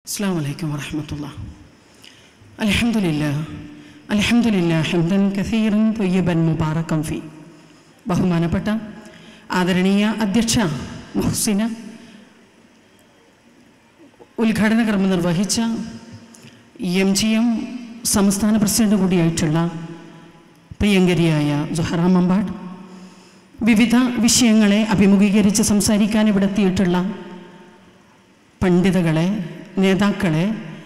അസ്സാം വലൈക്കും വറഹമത്തുള്ള അലഹമുല്ല അലഹമുല്ല ഹംദൻ കസീറൻ തൊയ്യബൻ മുബാറക്കം ഫി ബഹുമാനപ്പെട്ട ആദരണീയ അധ്യക്ഷ മുഹ്സിന ഉദ്ഘാടന കർമ്മം നിർവഹിച്ച എം ജി എം സംസ്ഥാന പ്രസിഡന്റ് കൂടിയായിട്ടുള്ള പ്രിയങ്കരിയായ ജൊഹറ മമ്പാട് വിവിധ വിഷയങ്ങളെ അഭിമുഖീകരിച്ച് സംസാരിക്കാൻ ഇവിടെ എത്തിയിട്ടുള്ള പണ്ഡിതകളെ നേതാക്കളെ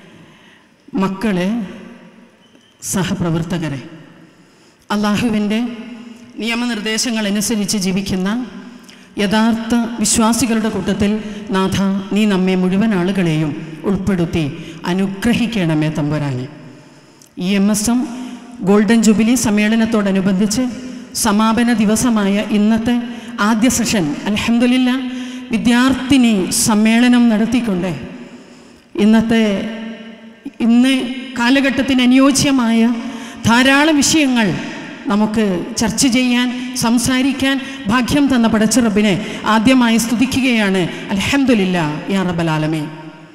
മക്കളെ സഹപ്രവർത്തകരെ അള്ളാഹുവിൻ്റെ നിയമനിർദ്ദേശങ്ങൾ അനുസരിച്ച് ജീവിക്കുന്ന യഥാർത്ഥ വിശ്വാസികളുടെ കൂട്ടത്തിൽ നാഥ നീ നമ്മെ മുഴുവൻ ആളുകളെയും ഉൾപ്പെടുത്തി അനുഗ്രഹിക്കണമേ തമ്പുരാനെ E M S M golden jubilee സമ്മേളനത്തോടനുബന്ധിച്ച് സമാപന ദിവസമായ ഇന്നത്തെ ആദ്യ സെഷൻ അലഹമില്ല വിദ്യാർത്ഥിനി സമ്മേളനം നടത്തിക്കൊണ്ട് ഇന്നത്തെ ഇന്ന് കാലഘട്ടത്തിന് അനുയോജ്യമായ ധാരാളം വിഷയങ്ങൾ നമുക്ക് ചർച്ച ചെയ്യാൻ സംസാരിക്കാൻ ഭാഗ്യം തന്ന പടച്ചിറബിനെ ആദ്യമായി സ്തുതിക്കുകയാണ് അലഹമില്ല യാ റബലാലമേ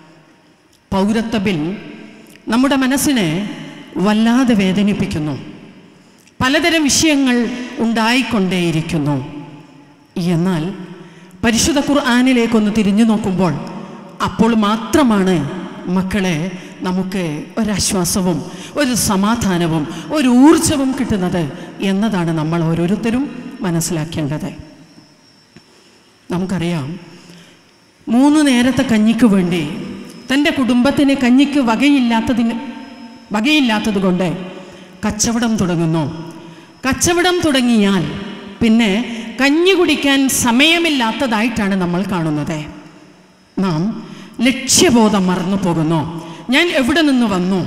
പൗരത്വ ബിൽ നമ്മുടെ മനസ്സിനെ വല്ലാതെ വേദനിപ്പിക്കുന്നു പലതരം വിഷയങ്ങൾ ഉണ്ടായിക്കൊണ്ടേയിരിക്കുന്നു എന്നാൽ പരിശുദ്ധ ഖുർആാനിലേക്കൊന്ന് തിരിഞ്ഞു നോക്കുമ്പോൾ അപ്പോൾ മാത്രമാണ് മക്കളെ നമുക്ക് ഒരാശ്വാസവും ഒരു സമാധാനവും ഒരു ഊർജവും കിട്ടുന്നത് എന്നതാണ് നമ്മൾ ഓരോരുത്തരും മനസ്സിലാക്കേണ്ടത് നമുക്കറിയാം മൂന്ന് നേരത്തെ കഞ്ഞിക്ക് വേണ്ടി തൻ്റെ കുടുംബത്തിന് കഞ്ഞിക്ക് വകയില്ലാത്തതിന് വകയില്ലാത്തത് കൊണ്ട് കച്ചവടം തുടങ്ങുന്നു കച്ചവടം തുടങ്ങിയാൽ പിന്നെ കഞ്ഞി കുടിക്കാൻ സമയമില്ലാത്തതായിട്ടാണ് നമ്മൾ കാണുന്നത് നാം ലക്ഷ്യബോധം മറന്നു പോകുന്നു ഞാൻ എവിടെ നിന്ന് വന്നു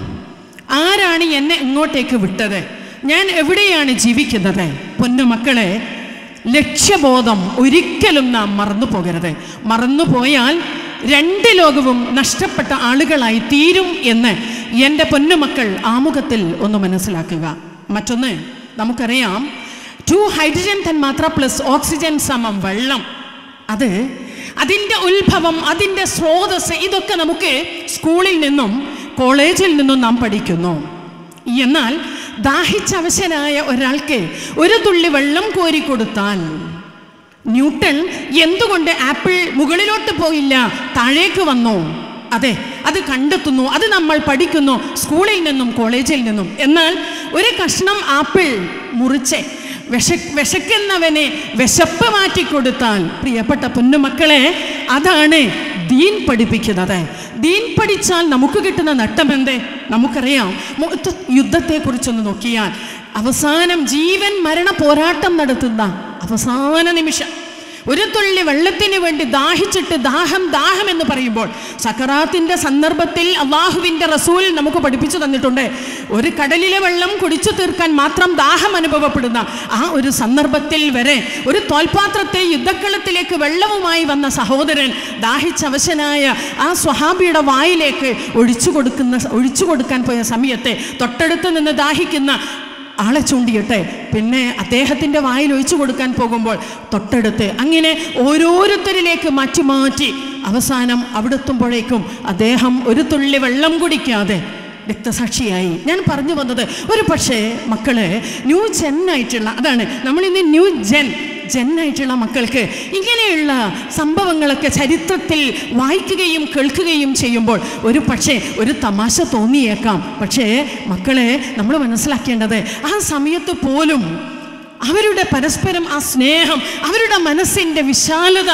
ആരാണ് എന്നെ ഇങ്ങോട്ടേക്ക് വിട്ടത് ഞാൻ എവിടെയാണ് ജീവിക്കുന്നത് പൊന്നുമക്കളെ ലക്ഷ്യബോധം ഒരിക്കലും നാം മറന്നു പോകരുത് മറന്നു പോയാൽ രണ്ട് ലോകവും നഷ്ടപ്പെട്ട ആളുകളായി തീരും എന്ന് എൻ്റെ പൊന്നുമക്കൾ ആമുഖത്തിൽ ഒന്ന് മനസ്സിലാക്കുക മറ്റൊന്ന് നമുക്കറിയാം ടു ഹൈഡ്രജൻ തന്മാത്ര പ്ലസ് ഓക്സിജൻ സമം വെള്ളം അത് അതിൻ്റെ ഉത്ഭവം അതിൻ്റെ സ്രോതസ് ഇതൊക്കെ നമുക്ക് സ്കൂളിൽ നിന്നും കോളേജിൽ നിന്നും നാം പഠിക്കുന്നു എന്നാൽ ദാഹിച്ചവശനായ ഒരാൾക്ക് ഒരു തുള്ളി വെള്ളം കോരി കൊടുത്താൽ ന്യൂട്ടൺ എന്തുകൊണ്ട് ആപ്പിൾ മുകളിലോട്ട് പോയില്ല താഴേക്ക് വന്നു അതെ അത് കണ്ടെത്തുന്നു അത് നമ്മൾ പഠിക്കുന്നു സ്കൂളിൽ നിന്നും കോളേജിൽ നിന്നും എന്നാൽ ഒരു കഷ്ണം ആപ്പിൾ മുറിച്ച് വിശ വിശക്കുന്നവനെ വിശപ്പ് മാറ്റിക്കൊടുത്താൽ പ്രിയപ്പെട്ട പൊന്നുമക്കളെ അതാണ് ദീൻ പഠിപ്പിക്കുന്നത് ദീൻ പഠിച്ചാൽ നമുക്ക് കിട്ടുന്ന നട്ടമെന്തേ നമുക്കറിയാം മൊത്ത യുദ്ധത്തെക്കുറിച്ചൊന്ന് നോക്കിയാൽ അവസാനം ജീവൻ മരണ പോരാട്ടം നടത്തുന്ന അവസാന നിമിഷം ഒരു തുള്ളി വെള്ളത്തിന് വേണ്ടി ദാഹിച്ചിട്ട് ദാഹം ദാഹം എന്ന് പറയുമ്പോൾ സക്കറാത്തിൻ്റെ സന്ദർഭത്തിൽ അള്ളാഹുവിൻ്റെ റസൂൽ നമുക്ക് പഠിപ്പിച്ചു തന്നിട്ടുണ്ട് ഒരു കടലിലെ വെള്ളം കുടിച്ചു തീർക്കാൻ മാത്രം ദാഹം അനുഭവപ്പെടുന്ന ആ ഒരു സന്ദർഭത്തിൽ വരെ ഒരു തോൽപാത്രത്തെ യുദ്ധക്കളത്തിലേക്ക് വെള്ളവുമായി വന്ന സഹോദരൻ ദാഹിച്ചവശനായ ആ സ്വഹാബിയുടെ വായിലേക്ക് ഒഴിച്ചു കൊടുക്കുന്ന ഒഴിച്ചു കൊടുക്കാൻ പോയ സമയത്ത് തൊട്ടടുത്ത് നിന്ന് ദാഹിക്കുന്ന ആളെ ചൂണ്ടിയിട്ട് പിന്നെ അദ്ദേഹത്തിൻ്റെ വായിൽ ഒഴിച്ചു കൊടുക്കാൻ പോകുമ്പോൾ തൊട്ടടുത്ത് അങ്ങനെ ഓരോരുത്തരിലേക്ക് മാറ്റി മാറ്റി അവസാനം അവിടെ എത്തുമ്പോഴേക്കും അദ്ദേഹം ഒരു തുള്ളി വെള്ളം കുടിക്കാതെ രക്തസാക്ഷിയായി ഞാൻ പറഞ്ഞു വന്നത് ഒരു പക്ഷേ മക്കള് ന്യൂ ജെൻ ആയിട്ടുള്ള അതാണ് നമ്മളിന്ന് ന്യൂ ജെൻ ജെൻ ആയിട്ടുള്ള മക്കൾക്ക് ഇങ്ങനെയുള്ള സംഭവങ്ങളൊക്കെ ചരിത്രത്തിൽ വായിക്കുകയും കേൾക്കുകയും ചെയ്യുമ്പോൾ ഒരു പക്ഷേ ഒരു തമാശ തോന്നിയേക്കാം പക്ഷേ മക്കളെ നമ്മൾ മനസ്സിലാക്കേണ്ടത് ആ സമയത്ത് പോലും അവരുടെ പരസ്പരം ആ സ്നേഹം അവരുടെ മനസ്സിൻ്റെ വിശാലത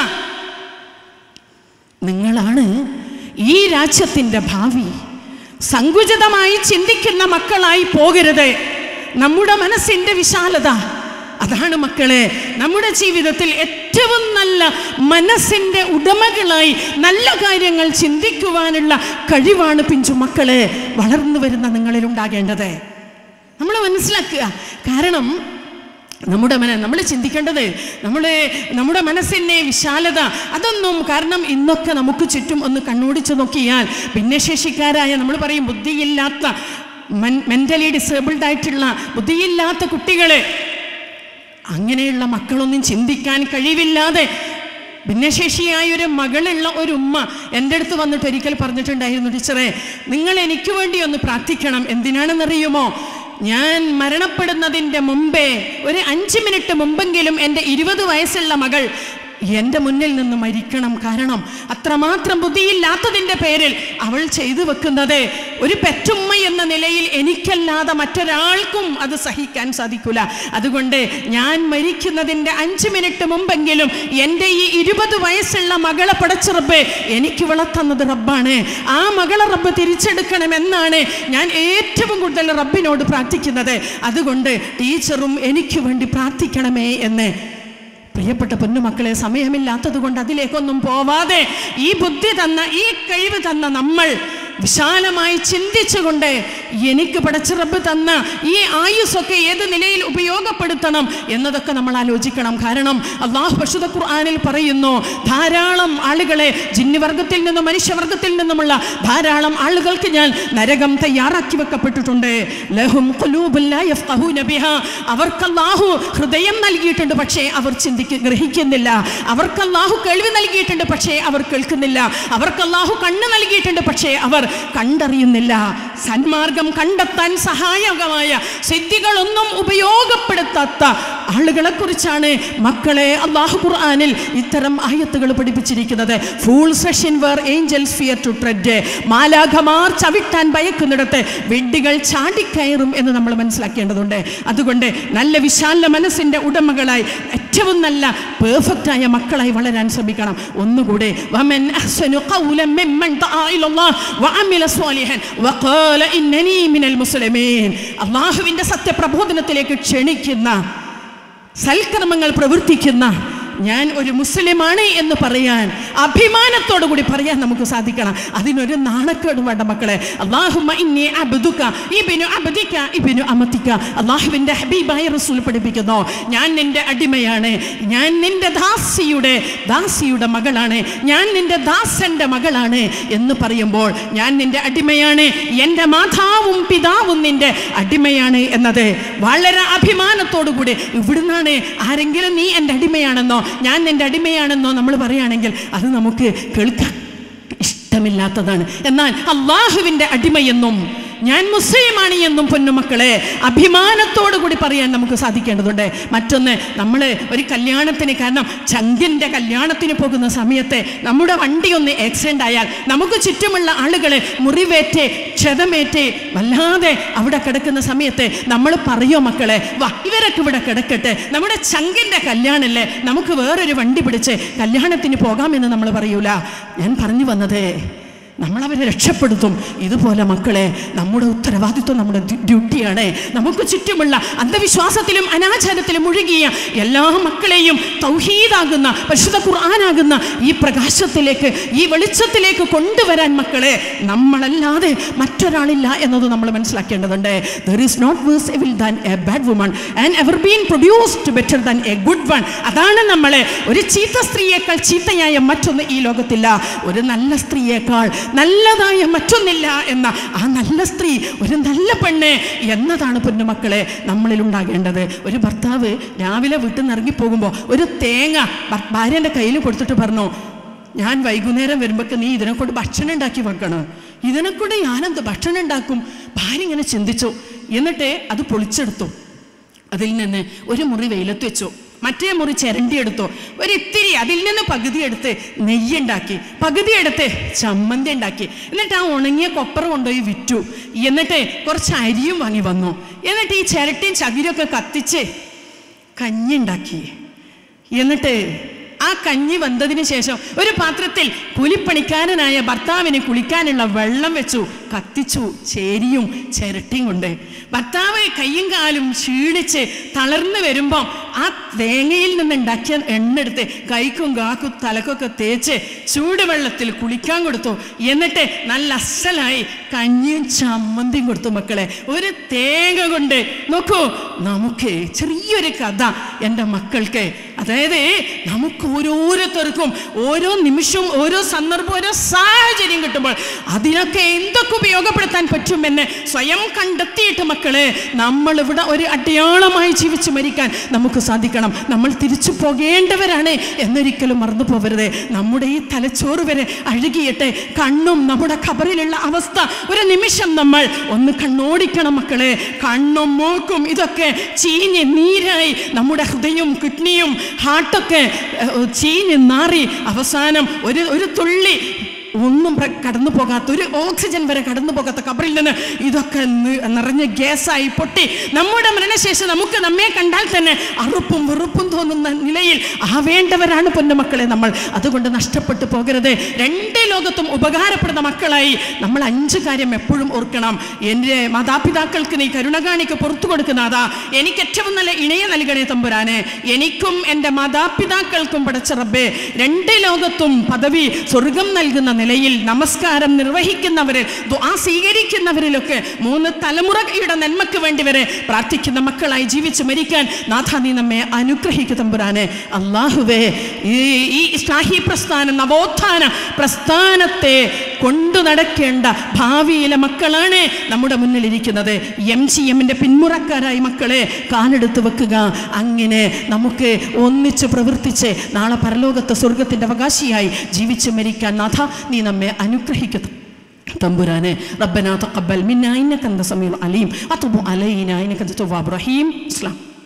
നിങ്ങളാണ് ഈ രാജ്യത്തിൻ്റെ ഭാവി സങ്കുചിതമായി ചിന്തിക്കുന്ന മക്കളായി പോകരുത് നമ്മുടെ മനസ്സിൻ്റെ വിശാലത അതാണ് മക്കളെ നമ്മുടെ ജീവിതത്തിൽ ഏറ്റവും നല്ല മനസ്സിൻ്റെ ഉടമകളായി നല്ല കാര്യങ്ങൾ ചിന്തിക്കുവാനുള്ള കഴിവാണ് പിഞ്ചു മക്കളെ വളർന്നു വരുന്ന നിങ്ങളിൽ ഉണ്ടാകേണ്ടത് നമ്മൾ മനസ്സിലാക്കുക കാരണം നമ്മുടെ മന നമ്മൾ ചിന്തിക്കേണ്ടത് നമ്മുടെ നമ്മുടെ മനസ്സിൻ്റെ വിശാലത അതൊന്നും കാരണം ഇന്നൊക്കെ നമുക്ക് ചുറ്റും ഒന്ന് കണ്ണോടിച്ച് നോക്കിയാൽ ഭിന്നശേഷിക്കാരായ നമ്മൾ പറയും ബുദ്ധിയില്ലാത്ത മെൻ്റലി ഡിസേബിൾഡ് ആയിട്ടുള്ള ബുദ്ധിയില്ലാത്ത കുട്ടികളെ അങ്ങനെയുള്ള മക്കളൊന്നും ചിന്തിക്കാൻ കഴിവില്ലാതെ ഭിന്നശേഷിയായ ഒരു മകളുള്ള ഒരു ഉമ്മ എൻ്റെ അടുത്ത് വന്നിട്ട് ഒരിക്കൽ പറഞ്ഞിട്ടുണ്ടായിരുന്നു ടീച്ചറെ നിങ്ങൾ എനിക്ക് വേണ്ടി ഒന്ന് പ്രാർത്ഥിക്കണം എന്തിനാണെന്നറിയുമോ ഞാൻ മരണപ്പെടുന്നതിൻ്റെ മുമ്പേ ഒരു അഞ്ച് മിനിറ്റ് മുമ്പെങ്കിലും എൻ്റെ ഇരുപത് വയസ്സുള്ള മകൾ എൻ്റെ മുന്നിൽ നിന്ന് മരിക്കണം കാരണം അത്രമാത്രം ബുദ്ധിയില്ലാത്തതിൻ്റെ പേരിൽ അവൾ ചെയ്തു വെക്കുന്നത് ഒരു പെറ്റുമ്മ എന്ന നിലയിൽ എനിക്കല്ലാതെ മറ്റൊരാൾക്കും അത് സഹിക്കാൻ സാധിക്കില്ല അതുകൊണ്ട് ഞാൻ മരിക്കുന്നതിൻ്റെ അഞ്ച് മിനിറ്റ് മുമ്പെങ്കിലും എൻ്റെ ഈ ഇരുപത് വയസ്സുള്ള മകളെ പടച്ച റബ്ബ് എനിക്ക് വളർത്തുന്നത് റബ്ബാണ് ആ മകളെ റബ്ബ് തിരിച്ചെടുക്കണമെന്നാണ് ഞാൻ ഏറ്റവും കൂടുതൽ റബ്ബിനോട് പ്രാർത്ഥിക്കുന്നത് അതുകൊണ്ട് ടീച്ചറും എനിക്ക് വേണ്ടി പ്രാർത്ഥിക്കണമേ എന്ന് പ്രിയപ്പെട്ട പൊന്നുമക്കളെ സമയമില്ലാത്തത് കൊണ്ട് അതിലേക്കൊന്നും പോവാതെ ഈ ബുദ്ധി തന്ന ഈ കഴിവ് തന്ന നമ്മൾ വിശാലമായി ചിന്തിച്ചുകൊണ്ട് എനിക്ക് പടച്ചിറപ്പ് തന്ന ഈ ആയുസ്സൊക്കെ ഏത് നിലയിൽ ഉപയോഗപ്പെടുത്തണം എന്നതൊക്കെ നമ്മൾ ആലോചിക്കണം കാരണം അള്ളാഹു പശുത ഖുർആാനിൽ പറയുന്നു ധാരാളം ആളുകളെ ജിന്നുവർഗത്തിൽ നിന്നും മനുഷ്യവർഗത്തിൽ നിന്നുമുള്ള ധാരാളം ആളുകൾക്ക് ഞാൻ നരകം തയ്യാറാക്കി വെക്കപ്പെട്ടിട്ടുണ്ട് ലഹും ഖുലൂബുൻ ലാ യഫ്ഖഹൂന ബിഹാ. അവർക്ക് അല്ലാഹു ഹൃദയം നൽകിയിട്ടുണ്ട് പക്ഷേ അവർ ചിന്തിക്ക ഗ്രഹിക്കുന്നില്ല അവർക്ക് അല്ലാഹു കേൾവി നൽകിയിട്ടുണ്ട് പക്ഷേ അവർ കേൾക്കുന്നില്ല അവർക്ക് അല്ലാഹു കണ്ണ് നൽകിയിട്ടുണ്ട് പക്ഷേ അവർ കണ്ടറിയുന്നില്ല സന്മാർഗം കണ്ടെത്താൻ സഹായകമായ സിദ്ധികളൊന്നും ഉപയോഗപ്പെടുത്താത്ത ആളുകളെ കുറിച്ചാണ് മക്കളെ അള്ളാഹു ഖുർആനിൽ ഇത്തരം ആയത്തുകൾ പഠിപ്പിച്ചിരിക്കുന്നത് fools rush in where angels fear to tread മാലാഖമാർ ചവിട്ടാൻ ഭയക്കുന്നിടത്ത് വെഡ്ഡികൾ ചാടിക്കയറും എന്ന് നമ്മൾ മനസ്സിലാക്കേണ്ടതുണ്ട് അതുകൊണ്ട് നല്ല വിശാല മനസ്സിൻ്റെ ഉടമകളായി ഏറ്റവും നല്ല പെർഫെക്റ്റായ മക്കളായി വളരാൻ ശ്രമിക്കണം ഒന്നുകൂടെ വമൻ അഹ്സനു ഖൗലൻ മിമ്മൻ ദആ ഇലല്ലാഹ് വഅമില സ്വാലിഹൻ വഖാല ഇന്നനി മിനൽ മുസ്ലിമീൻ അള്ളാഹുവിൻ്റെ സത്യപ്രബോധനത്തിലേക്ക് ക്ഷണിക്കുന്ന സൽക്കർമ്മങ്ങൾ പ്രവർത്തിക്കുന്ന ഞാൻ ഒരു മുസ്ലിമാണ് എന്ന് പറയാൻ അഭിമാനത്തോടു കൂടി പറയാൻ നമുക്ക് സാധിക്കണം അതിനൊരു നാണക്കേട് വേണ്ട മക്കളെ അള്ളാഹുമ്മ ഇന്നി അബ്ദുക ഇബ്നു അബ്ദിക ഇബ്നു അമതിക അള്ളാഹുവിൻ്റെ ഹബീബായ റസൂൽ പഠിപ്പിക്കുന്നു ഞാൻ നിന്റെ അടിമയാണ് ഞാൻ നിന്റെ ദാസിയുടെ ദാസിയുടെ മകളാണ് ഞാൻ നിന്റെ ദാസന്റെ മകളാണ് എന്ന് പറയുമ്പോൾ ഞാൻ നിന്റെ അടിമയാണ് എൻ്റെ മാതാവും പിതാവും നിന്റെ അടിമയാണ് എന്നത് വളരെ അഭിമാനത്തോടു കൂടി ഇവിടുന്നാണ് ആരെങ്കിലും നീ എൻ്റെ അടിമയാണെന്നോ ഞാൻ നിൻ്റെ അടിമയാണെന്നോ നമ്മൾ പറയുകയാണെങ്കിൽ അത് നമുക്ക് കേൾക്കാൻ ഇഷ്ടമില്ലാത്തതാണ് എന്നാൽ അള്ളാഹുവിൻ്റെ അടിമയെന്നും ഞാൻ മുസ്ലിമാണ് എന്നും പൊന്നുമക്കളെ അഭിമാനത്തോടു കൂടി പറയാൻ നമുക്ക് സാധിക്കേണ്ടതുണ്ട് മറ്റൊന്ന് നമ്മൾ ഒരു കല്യാണത്തിന് കാരണം ചങ്കിൻ്റെ കല്യാണത്തിന് പോകുന്ന സമയത്ത് നമ്മുടെ വണ്ടി ഒന്ന് ആക്സിഡൻ്റ് ആയാൽ നമുക്ക് ചുറ്റുമുള്ള ആളുകൾ മുറിവേറ്റ് ക്ഷതമേറ്റ് വല്ലാതെ അവിടെ കിടക്കുന്ന സമയത്ത് നമ്മൾ പറയോ മക്കളെ വാ ഇവരൊക്കെ ഇവിടെ കിടക്കട്ടെ നമ്മുടെ ചങ്കിൻ്റെ കല്യാണല്ലേ നമുക്ക് വേറൊരു വണ്ടി പിടിച്ച് കല്യാണത്തിന് പോകാമെന്ന് നമ്മൾ പറയൂല ഞാൻ പറഞ്ഞു വന്നത് നമ്മളവരെ രക്ഷപ്പെടുത്തും ഇതുപോലെ മക്കളെ നമ്മുടെ ഉത്തരവാദിത്വം നമ്മുടെ ഡ്യൂ- ഡ്യൂട്ടിയാണ് നമുക്ക് ചുറ്റുമുള്ള അന്ധവിശ്വാസത്തിലും അനാചാരത്തിലും മുഴുകിയ എല്ലാ മക്കളെയും തൗഹീദാകുന്ന പരിശുദ്ധ ഖുർആനാകുന്ന ഈ പ്രകാശത്തിലേക്ക് ഈ വെളിച്ചത്തിലേക്ക് കൊണ്ടുവരാൻ മക്കളെ നമ്മളല്ലാതെ മറ്റൊരാളില്ല എന്നത് നമ്മൾ മനസ്സിലാക്കേണ്ടതുണ്ട് there is not worse evil than a bad woman and ever been produced better than a good one അതാണ് നമ്മളെ ഒരു ചീത്ത സ്ത്രീയേക്കാൾ ചീത്തയായ മറ്റൊന്ന് ഈ ലോകത്തില്ല ഒരു നല്ല സ്ത്രീയേക്കാൾ നല്ലതായ മറ്റൊന്നില്ല എന്ന ആ നല്ല സ്ത്രീ ഒരു നല്ല പെണ്ണ് എന്നതാണ് പൊന്നുമക്കളെ നമ്മളിൽ ഉണ്ടാകേണ്ടത് ഒരു ഭർത്താവ് രാവിലെ വീട്ടിൽ നിന്ന് ഇറങ്ങിപ്പോകുമ്പോൾ ഒരു തേങ്ങ ഭർ- ഭാര്യൻ്റെ കയ്യിൽ കൊടുത്തിട്ട് പറഞ്ഞു ഞാൻ വൈകുന്നേരം വരുമ്പോഴേക്ക് നീ ഇതിനെ കൊണ്ട് ഭക്ഷണം ഉണ്ടാക്കി വെക്കണം ഇതിനെ കൊണ്ട് ഞാനെന്ത് ഭക്ഷണം ഉണ്ടാക്കും ഭാര്യ ഇങ്ങനെ ചിന്തിച്ചു എന്നിട്ട് അത് പൊളിച്ചെടുത്തു അതിൽ നിന്ന് ഒരു മുറി വെയിലത്ത് വെച്ചു മറ്റേ മുറി ചിരണ്ടിയെടുത്തു ഒരു ഇത്തിരി അതിൽ നിന്ന് പകുതി എടുത്ത് നെയ്യുണ്ടാക്കി പകുതി എടുത്ത് ചമ്മന്തി ഉണ്ടാക്കി എന്നിട്ട് ആ ഉണങ്ങിയ കൊപ്പറ കൊണ്ടുപോയി വിറ്റു എന്നിട്ട് കുറച്ച് അരിയും വാങ്ങി വന്നു എന്നിട്ട് ഈ ചിരട്ടിയും ചകിരിയൊക്കെ കത്തിച്ച് കഞ്ഞിണ്ടാക്കി എന്നിട്ട് ആ കഞ്ഞി വന്നതിന് ശേഷം ഒരു പാത്രത്തിൽ കൂലിപ്പണിക്കാരനായ ഭർത്താവിന് കുളിക്കാനുള്ള വെള്ളം വെച്ചു കത്തിച്ചു ചേരിയും ചിരട്ടിയും കൊണ്ട് ഭർത്താവ് കയ്യും കാലും ക്ഷീണിച്ച് തളർന്നു വരുമ്പം ആ തേങ്ങയിൽ നിന്നുണ്ടാക്കിയ എണ്ണ എടുത്ത് കൈക്കും കാക്കും തലക്കൊക്കെ തേച്ച് ചൂടുവെള്ളത്തിൽ കുളിക്കാൻ കൊടുത്തു എന്നിട്ട് നല്ല അസലായി കഞ്ഞിയും ചമ്മന്തിയും കൊടുത്തു മക്കളെ ഒരു തേങ്ങ കൊണ്ട് നോക്കൂ നമുക്ക് ചെറിയൊരു കഥ എൻ്റെ മക്കൾക്ക് അതായത് നമുക്ക് ഓരോരുത്തർക്കും ഓരോ നിമിഷവും ഓരോ സന്ദർഭം ഓരോ സാഹചര്യം കിട്ടുമ്പോൾ അതിനൊക്കെ എന്തൊക്കെ ഉപയോഗപ്പെടുത്താൻ പറ്റുമെന്ന് സ്വയം കണ്ടെത്തിയിട്ട് മക്കളെ നമ്മൾ ഇവിടെ ഒരു അടയാളമായി ജീവിച്ചു മരിക്കാൻ നമുക്ക് സാധിക്കണം നമ്മൾ തിരിച്ചു പോകേണ്ടവരാണ് എന്നൊരിക്കലും മറന്നു പോകരുത് നമ്മുടെ ഈ തലച്ചോറ് വരെ അഴുകിയിട്ട് കണ്ണും നമ്മുടെ ഖബറിലുള്ള അവസ്ഥ ഒരു നിമിഷം നമ്മൾ ഒന്ന് കണ്ണോടിക്കണം മക്കളെ കണ്ണും മൂക്കും ഇതൊക്കെ ചീഞ്ഞ് നീരായി നമ്മുടെ ഹൃദയവും കിഡ്നിയും ഹാർട്ടൊക്കെ ഏഹ്, ചീഞ്ഞ് നാറി അവസാനം ഒരു ഒരു തുള്ളി ഒന്നും പ്ര- കടന്നു പോകാത്ത ഒരു ഓക്സിജൻ വരെ കടന്നു പോകാത്ത കബറിൽ നിന്ന് ഇതൊക്കെ നി- നിറഞ്ഞ് ഗ്യാസായി പൊട്ടി നമ്മുടെ മരണശേഷം നമുക്ക് നമ്മെ കണ്ടാൽ തന്നെ അറുപ്പും വെറുപ്പും തോന്നുന്ന നിലയിൽ ആവേണ്ടവരാണ് പൊന്നുമക്കളെ നമ്മൾ അതുകൊണ്ട് നഷ്ടപ്പെട്ടു പോകരുത് രണ്ട് ലോകത്തും ഉപകാരപ്പെടുന്ന മക്കളായി നമ്മൾ അഞ്ച് കാര്യം എപ്പോഴും ഓർക്കണം എൻ്റെ മാതാപിതാക്കൾക്ക് നീ കരുണ കാണിക്ക് പുറത്തു കൊടുക്കുന്നതാ എനിക്ക് ഏറ്റവും നല്ല ഇണയെ നൽകണേ തമ്പുരാനെ എനിക്കും എൻ്റെ മാതാപിതാക്കൾക്കും പടച്ച റബ്ബേ രണ്ട് ലോകത്തും പദവി സ്വർഗം നൽകുന്ന നിലയിൽ നമസ്കാരം നിർവഹിക്കുന്നവരിൽ ദുആ സ്വീകരിക്കുന്നവരിലൊക്കെ മൂന്ന് തലമുറയുടെ നന്മയ്ക്ക് വേണ്ടി വരെ പ്രാർത്ഥിക്കുന്ന മക്കളായി ജീവിച്ച് മരിക്കാൻ നാഥ നീ നമ്മെ അനുഗ്രഹിക്കു തമ്പുരാനെ അള്ളാഹുവേ ഈ ഈ ഇസ്ലാഹി പ്രസ്ഥാനം നവോത്ഥാന പ്രസ്ഥാനത്തെ കൊണ്ടു നടക്കേണ്ട ഭാവിയിലെ മക്കളാണ് നമ്മുടെ മുന്നിലിരിക്കുന്നത് എം ജി എമ്മിൻ്റെ പിന്മുറക്കാരായി മക്കളെ കാലെടുത്ത് വെക്കുക അങ്ങനെ നമുക്ക് ഒന്നിച്ച് പ്രവർത്തിച്ച് നാളെ പരലോകത്തെ സ്വർഗത്തിൻ്റെ അവകാശിയായി ജീവിച്ച് മരിക്കാൻ നാഥ നീ നമ്മെ അനുഗ്രഹിക്കുന്നു തമ്പുരാനെ റബ്ബന തഖബ്ബൽ മിന്ന ഇന്നക അന്ത സമീഉൽ അലീം അതുബു അലൈന ഇന്നക അൻത തവ്വാബുർ റഹീം ഇസ്ലാം